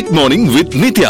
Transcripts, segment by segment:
Mid morning with Nithya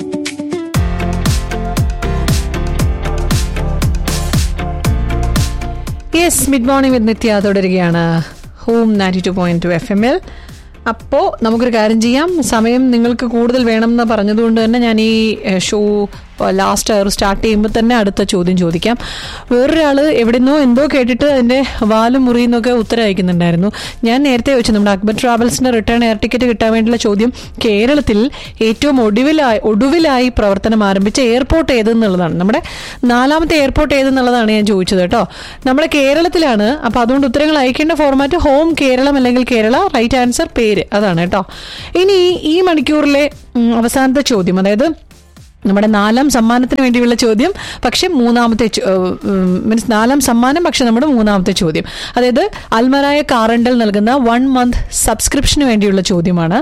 yes mid morning with Nithya തുടരുകയാണ് home ninety two point two F എമ്മിൽ അപ്പോൾ നമുക്കൊരു കാര്യം ചെയ്യാം സമയം നിങ്ങൾക്ക് കൂടുതൽ വേണം എന്ന് പറഞ്ഞതുകൊണ്ട് തന്നെ ഞാൻ ഈ എഹ്, ഷോ ലാസ്റ്റ് അവർ സ്റ്റാർട്ട് ചെയ്യുമ്പോൾ തന്നെ അടുത്ത ചോദ്യം ചോദിക്കാം വേറൊരാൾ എവിടെന്നോ എന്തോ കേട്ടിട്ട് അതിൻ്റെ വാലും മുറിയുന്നൊക്കെ ഉത്തരം അയക്കുന്നുണ്ടായിരുന്നു ഞാൻ നേരത്തെ വെച്ചു നമ്മുടെ അക്ബർ ട്രാവൽസിന്റെ റിട്ടേൺ എയർ ടിക്കറ്റ് കിട്ടാൻ വേണ്ടിയുള്ള ചോദ്യം കേരളത്തിൽ ഏറ്റവും ഒടുവിലായി ഒടുവിലായി പ്രവർത്തനം ആരംഭിച്ച എയർപോർട്ട് ഏതെന്നുള്ളതാണ് നമ്മുടെ നാലാമത്തെ എയർപോർട്ട് ഏതെന്നുള്ളതാണ് ഞാൻ ചോദിച്ചത് കേട്ടോ നമ്മുടെ കേരളത്തിലാണ് അപ്പോൾ അതുകൊണ്ട് ഉത്തരങ്ങൾ അയക്കേണ്ട ഫോർമാറ്റ് ഹോം കേരളം അല്ലെങ്കിൽ കേരള റൈറ്റ് ആൻസർ പേര് അതാണ് കേട്ടോ ഇനി ഈ മണിക്കൂറിലെ ഉം, അവസാനത്തെ ചോദ്യം അതായത് നമ്മുടെ നാലാം സമ്മാനത്തിന് വേണ്ടിയുള്ള ചോദ്യം പക്ഷെ മൂന്നാമത്തെ മീൻസ് നാലാം സമ്മാനം പക്ഷെ നമ്മുടെ മൂന്നാമത്തെ ചോദ്യം അതായത് അൽമറായ കാറണ്ടൽ നൽകുന്ന വൺ മന്ത് സബ്സ്ക്രിപ്ഷന് വേണ്ടിയുള്ള ചോദ്യമാണ്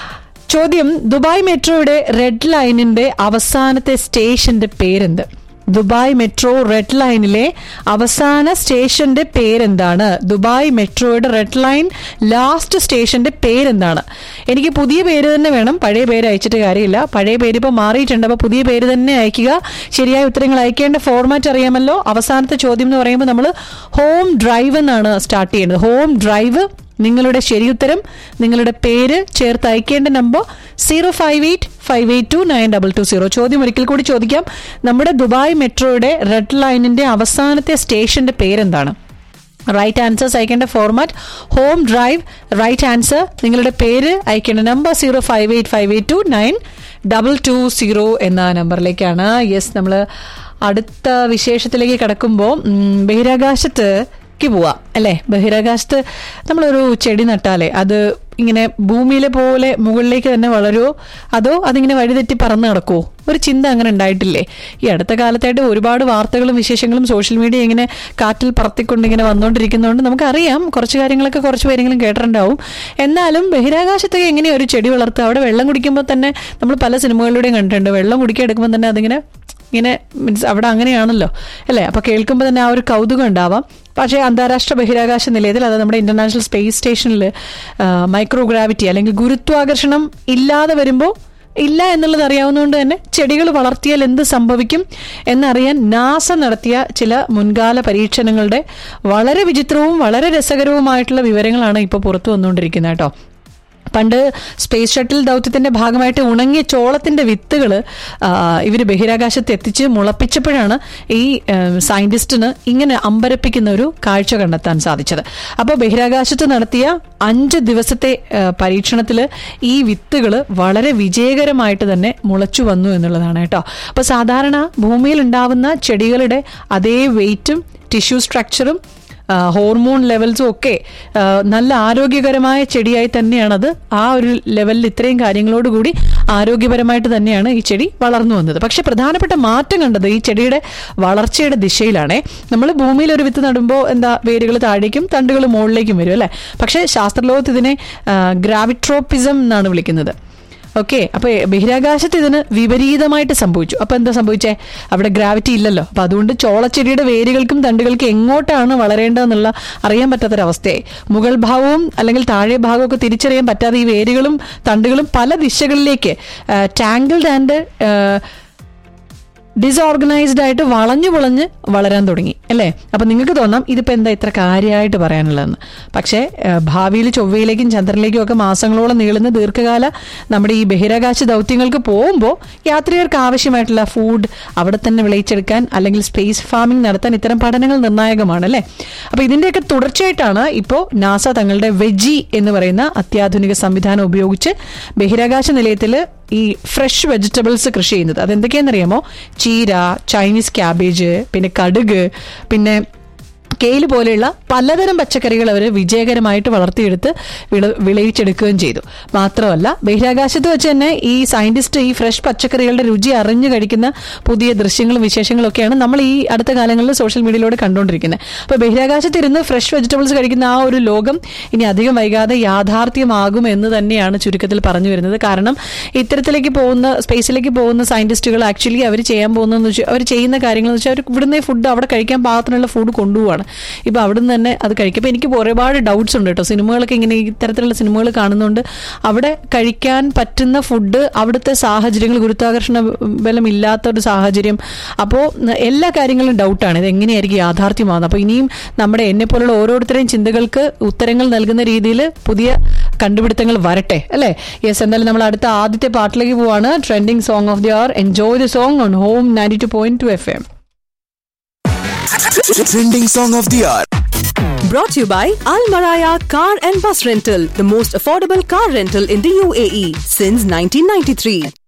ചോദ്യം ദുബായ് മെട്രോയുടെ റെഡ് ലൈനിന്റെ അവസാനത്തെ സ്റ്റേഷന്റെ പേരെന്ത് ദുബായ് മെട്രോ റെഡ് ലൈനിലെ അവസാന സ്റ്റേഷന്റെ പേരെന്താണ് ദുബായ് മെട്രോയുടെ റെഡ് ലൈൻ ലാസ്റ്റ് സ്റ്റേഷന്റെ പേരെന്താണ് എനിക്ക് പുതിയ പേര് തന്നെ വേണം പഴയ പേര് അയച്ചിട്ട് കാര്യമില്ല പഴയ പേര് ഇപ്പോൾ മാറിയിട്ടുണ്ട് അപ്പോൾ പുതിയ പേര് തന്നെ അയക്കുക ശരിയായ ഉത്തരങ്ങൾ അയക്കേണ്ട ഫോർമാറ്റ് അറിയാമല്ലോ അവസാനത്തെ ചോദ്യം എന്ന് പറയുമ്പോൾ നമ്മൾ ഹോം ഡ്രൈവ് എന്നാണ് സ്റ്റാർട്ട് ചെയ്യുന്നത് ഹോം ഡ്രൈവ് നിങ്ങളുടെ ശരിയുത്തരം നിങ്ങളുടെ പേര് ചേർത്ത് അയക്കേണ്ട number zero five eight five eight two nine double two zero ചോദ്യം ഒരിക്കൽ കൂടി ചോദിക്കാം നമ്മുടെ ദുബായ് മെട്രോയുടെ റെഡ് ലൈനിന്റെ അവസാനത്തെ സ്റ്റേഷന്റെ പേരെന്താണ് റൈറ്റ് ആൻസേഴ്സ് അയക്കേണ്ട format home drive right answer നിങ്ങളുടെ പേര് അയക്കേണ്ട number zero five eight five eight two nine double two zero എന്ന നമ്പറിലേക്കാണ് യെസ് നമ്മൾ അടുത്ത വിശേഷത്തിലേക്ക് കടക്കുമ്പോൾ ബഹിരാകാശത്ത് ക്ക് പോവാം അല്ലേ ബഹിരാകാശത്ത് നമ്മളൊരു ചെടി നട്ടാലേ അത് ഇങ്ങനെ ഭൂമിയിലെ പോലെ മുകളിലേക്ക് തന്നെ വളരുമോ അതോ അതിങ്ങനെ വഴിതെറ്റി പറന്ന് നടക്കുമോ ഒരു ചിന്ത അങ്ങനെ ഉണ്ടായിട്ടില്ലേ ഈ അടുത്ത കാലത്തായിട്ട് ഒരുപാട് വാർത്തകളും വിശേഷങ്ങളും സോഷ്യൽ മീഡിയ ഇങ്ങനെ കാറ്റിൽ പറത്തിക്കൊണ്ട് ഇങ്ങനെ വന്നുകൊണ്ടിരിക്കുന്നതുകൊണ്ട് നമുക്കറിയാം കുറച്ച് കാര്യങ്ങളൊക്കെ കുറച്ച് പേരെങ്കിലും കേട്ടിട്ടുണ്ടാവും എന്നാലും ബഹിരാകാശത്തേക്ക് എങ്ങനെയാണ് ഒരു ചെടി വളർത്തുക അവിടെ വെള്ളം കുടിക്കുമ്പോൾ തന്നെ നമ്മൾ പല സിനിമകളിലൂടെയും കണ്ടിട്ടുണ്ട് വെള്ളം കുടിക്കാൻ എടുക്കുമ്പോൾ തന്നെ അതിങ്ങനെ ഇങ്ങനെ മീൻസ് അവിടെ അങ്ങനെയാണല്ലോ അല്ലേ അപ്പോൾ കേൾക്കുമ്പോൾ തന്നെ ആ ഒരു കൗതുകം ഉണ്ടാവാം പക്ഷേ അന്താരാഷ്ട്ര ബഹിരാകാശ നിലയത്തിൽ അത് നമ്മുടെ ഇന്റർനാഷണൽ സ്പേസ് സ്റ്റേഷനിൽ മൈക്രോഗ്രാവിറ്റി അല്ലെങ്കിൽ ഗുരുത്വാകർഷണം ഇല്ലാതെ വരുമ്പോൾ ഇല്ല എന്നുള്ളത് അറിയാവുന്നതുകൊണ്ട് തന്നെ ചെടികൾ വളർത്തിയാൽ എന്ത് സംഭവിക്കും എന്നറിയാൻ നാസ നടത്തിയ ചില മുൻകാല പരീക്ഷണങ്ങളുടെ വളരെ വിചിത്രവും വളരെ രസകരവുമായിട്ടുള്ള വിവരങ്ങളാണ് ഇപ്പോൾ പുറത്തു വന്നുകൊണ്ടിരിക്കുന്നത് കേട്ടോ പണ്ട് സ്പേസ് ഷട്ടിൽ ദൗത്യത്തിന്റെ ഭാഗമായിട്ട് ഉണങ്ങിയ ചോളത്തിന്റെ വിത്തുകൾ ഇവർ ബഹിരാകാശത്ത് എത്തിച്ച് മുളപ്പിച്ചപ്പോഴാണ് ഈ സയന്റിസ്റ്റിന് ഇങ്ങനെ അമ്പരപ്പിക്കുന്ന ഒരു കാഴ്ച കണ്ടെത്താൻ സാധിച്ചത് അപ്പോൾ ബഹിരാകാശത്ത് നടത്തിയ അഞ്ച് ദിവസത്തെ പരീക്ഷണത്തിൽ ഈ വിത്തുകൾ വളരെ വിജയകരമായിട്ട് തന്നെ മുളച്ചു വന്നു എന്നുള്ളതാണ് കേട്ടോ അപ്പോൾ സാധാരണ ഭൂമിയിൽ ഉണ്ടാവുന്ന ചെടികളുടെ അതേ വെയിറ്റും ടിഷ്യൂ സ്ട്രക്ചറും ആ, ഹോർമോൺ ലെവൽസും ഒക്കെ ആ, നല്ല ആരോഗ്യകരമായ ചെടിയായി തന്നെയാണത് ആ ഒരു ലെവലിൽ ഇത്രയും കാര്യങ്ങളോടുകൂടി ആരോഗ്യപരമായിട്ട് തന്നെയാണ് ഈ ചെടി വളർന്നു വന്നത് പക്ഷെ പ്രധാനപ്പെട്ട മാറ്റം കണ്ടത് ഈ ചെടിയുടെ വളർച്ചയുടെ ദിശയിലാണേ നമ്മൾ ഭൂമിയിൽ ഒരു വിത്ത് നടുമ്പോൾ എന്താ വേരുകൾ താഴേക്കും തണ്ടുകൾ മുകളിലേക്കും വരും അല്ലേ പക്ഷേ ശാസ്ത്രലോകത്ത് ഇതിനെ ഗ്രാവിട്രോപ്പിസം എന്നാണ് വിളിക്കുന്നത് ഓക്കെ അപ്പൊ ബഹിരാകാശത്ത് ഇതിന് വിപരീതമായിട്ട് സംഭവിച്ചു അപ്പൊ എന്താ സംഭവിച്ചേ അവിടെ ഗ്രാവിറ്റി ഇല്ലല്ലോ അപ്പൊ അതുകൊണ്ട് ചോളച്ചെടിയുടെ വേരുകൾക്കും തണ്ടുകൾക്കും എങ്ങോട്ടാണ് വളരേണ്ടതെന്നുള്ള അറിയാൻ പറ്റാത്തൊരവസ്ഥയായി മുകൾ ഭാഗവും അല്ലെങ്കിൽ താഴെ ഭാഗവും ഒക്കെ തിരിച്ചറിയാൻ പറ്റാതെ ഈ വേരുകളും തണ്ടുകളും പല ദിശകളിലേക്ക് ടാങ്കിൾഡ് ആൻഡ് ഡിസോർഗനൈസ്ഡ് ആയിട്ട് വളഞ്ഞു വളഞ്ഞ് വളരാൻ തുടങ്ങി അല്ലേ അപ്പൊ നിങ്ങൾക്ക് തോന്നാം ഇതിപ്പോ എന്താ ഇത്ര കാര്യമായിട്ട് പറയാനുള്ളതെന്ന് പക്ഷേ ഭാവിയിൽ ചൊവ്വയിലേക്കും ചന്ദ്രനിലേക്കും ഒക്കെ മാസങ്ങളോളം നീളുന്ന ദീർഘകാല നമ്മുടെ ഈ ബഹിരാകാശ ദൗത്യങ്ങൾക്ക് പോകുമ്പോൾ യാത്രികർക്ക് ആവശ്യമായിട്ടുള്ള ഫുഡ് അവിടെ തന്നെ വിളയിച്ചെടുക്കാൻ അല്ലെങ്കിൽ സ്പേസ് ഫാമിംഗ് നടത്താൻ ഇത്തരം പഠനങ്ങൾ നിർണായകമാണ് അല്ലേ അപ്പൊ ഇതിന്റെയൊക്കെ തുടർച്ചയായിട്ടാണ് ഇപ്പോൾ നാസ തങ്ങളുടെ വെജി എന്ന് പറയുന്ന അത്യാധുനിക സംവിധാനം ഉപയോഗിച്ച് ബഹിരാകാശ നിലയത്തിൽ ഈ ഫ്രഷ് വെജിറ്റബിൾസ് കൃഷി ചെയ്യുന്നത് അതെന്തൊക്കെയാണെന്നറിയാമോ ചീര ചൈനീസ് ക്യാബേജ് പിന്നെ കടുക് പിന്നെ കെയിൽ പോലെയുള്ള പലതരം പച്ചക്കറികൾ അവർ വിജയകരമായിട്ട് വളർത്തിയെടുത്ത് വിള വിളയിച്ചെടുക്കുകയും ചെയ്തു മാത്രമല്ല ബഹിരാകാശത്ത് വെച്ച് തന്നെ ഈ സയന്റിസ്റ്റ് ഈ ഫ്രഷ് പച്ചക്കറികളുടെ രുചി അറിഞ്ഞു കഴിക്കുന്ന പുതിയ ദൃശ്യങ്ങളും വിശേഷങ്ങളും ഒക്കെയാണ് നമ്മൾ ഈ അടുത്ത കാലങ്ങളിൽ സോഷ്യൽ മീഡിയയിലൂടെ കണ്ടുകൊണ്ടിരിക്കുന്നത് അപ്പോൾ ബഹിരാകാശത്ത് ഇരുന്ന് ഫ്രഷ് വെജിറ്റബിൾസ് കഴിക്കുന്ന ആ ഒരു ലോകം ഇനി അധികം വൈകാതെ യാഥാർത്ഥ്യമാകും എന്ന് തന്നെയാണ് ചുരുക്കത്തിൽ പറഞ്ഞു വരുന്നത് കാരണം ഇത്തരത്തിലേക്ക് പോകുന്ന സ്പേസിലേക്ക് പോകുന്ന സയന്റിസ്റ്റുകൾ ആക്ച്വലി അവർ ചെയ്യാൻ പോകുന്നതെന്ന് വെച്ചാൽ അവർ ചെയ്യുന്ന കാര്യങ്ങൾ എന്ന് വെച്ചാൽ അവർ ഇവിടുന്ന് ഫുഡ് അവിടെ കഴിക്കാൻ പാകത്തിനുള്ള ഫുഡ് കൊണ്ടുപോവാണ് ഇഷ്ടമാണ് ഇപ്പൊ അവിടുന്ന് തന്നെ അത് കഴിക്കും അപ്പൊ എനിക്ക് ഒരുപാട് ഡൗട്ട്സ് ഉണ്ട് കേട്ടോ സിനിമകളൊക്കെ ഇങ്ങനെ ഇത്തരത്തിലുള്ള സിനിമകൾ കാണുന്നുണ്ട് അവിടെ കഴിക്കാൻ പറ്റുന്ന ഫുഡ് അവിടുത്തെ സാഹചര്യങ്ങൾ ഗുരുത്വാകർഷണ ബലം ഇല്ലാത്ത ഒരു സാഹചര്യം അപ്പോൾ എല്ലാ കാര്യങ്ങളും ഡൗട്ടാണ് ഇത് എങ്ങനെയായിരിക്കും യാഥാർത്ഥ്യമാകുന്നത് അപ്പോൾ ഇനിയും നമ്മുടെ എന്നെ പോലുള്ള ഓരോരുത്തരെയും ചിന്തകൾക്ക് ഉത്തരങ്ങൾ നൽകുന്ന രീതിയിൽ പുതിയ കണ്ടുപിടുത്തങ്ങൾ വരട്ടെ അല്ലേ യെസ് എന്തായാലും നമ്മൾ അടുത്ത ആദ്യത്തെ പാട്ടിലേക്ക് പോവാണ് trending song of the hour enjoy the song on home ninety two point two F M Trending song of the hour. Brought to you by Al Maraya Car and Bus Rental, the most affordable car rental in the UAE since 1993.